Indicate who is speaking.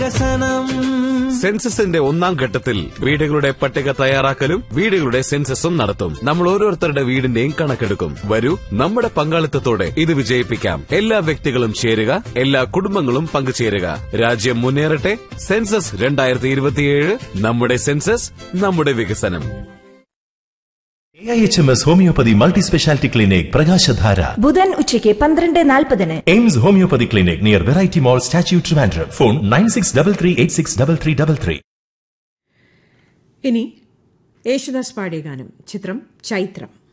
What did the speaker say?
Speaker 1: വികസനം
Speaker 2: സെൻസസിന്റെ ഒന്നാം ഘട്ടത്തിൽ വീടുകളുടെ പട്ടിക തയ്യാറാക്കലും വീടുകളുടെ സെൻസസും നടത്തും നമ്മൾ ഓരോരുത്തരുടെ വീടിന്റെയും കണക്കെടുക്കും വരൂ നമ്മുടെ പങ്കാളിത്തത്തോടെ ഇത് വിജയിപ്പിക്കാം എല്ലാ വ്യക്തികളും ചേരുക എല്ലാ കുടുംബങ്ങളും പങ്കുചേരുക രാജ്യം മുന്നേറട്ടെ സെൻസസ് രണ്ടായിരത്തി ഇരുപത്തിയേഴ് നമ്മുടെ സെൻസസ് നമ്മുടെ വികസനം
Speaker 3: A I H M S homeopathy multi speciality clinic പ്രകാശധാര
Speaker 4: ബുധൻ ഉച്ചയ്ക്ക് പന്ത്രണ്ട് നാൽപ്പതിന്
Speaker 3: AIMS homeopathy clinic near variety mall statue Trivandrum phone nine six double three eight six double three double three
Speaker 5: ഇനി യേശുദാസ് പാടിയ ഗാനം ചിത്രം ചൈത്രം